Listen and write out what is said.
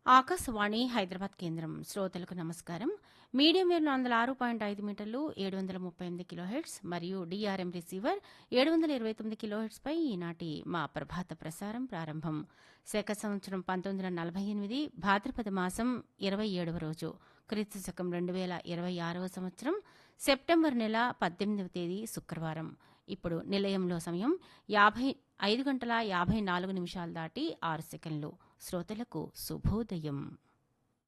ఆకాశవాణి హైదరాబాద్ కేంద్రం శ్రోతలకు నమస్కారం మీడియం వేవ్ వందల ఆరు పాయింట్ ఐదు మీటర్లు ఏడు వందల ముప్పై ఎనిమిది కిలోహెట్స్ మరియు డిఆర్ఎం రిసీవర్ ఏడు వందల ఇరవై తొమ్మిది కిలోహెట్స్ పై ఈనాటి మా ప్రభాత ప్రసారం ప్రారంభం శక సంవత్సరం పంతొమ్మిది వందల నలభై ఎనిమిది భాద్రపద మాసం ఇరవై ఏడవ రోజు క్రీస్తు శకం రెండు వేల ఇరవై ఆరవ సంవత్సరం సెప్టెంబర్ నెల పద్దెనిమిదవ తేదీ శుక్రవారం ఇప్పుడు నిలయంలో సమయం యాభై ఐదు గంటల యాభై నాలుగు నిమిషాలు దాటి ఆరు సెకండ్లు శ్రోతలకు శుభోదయం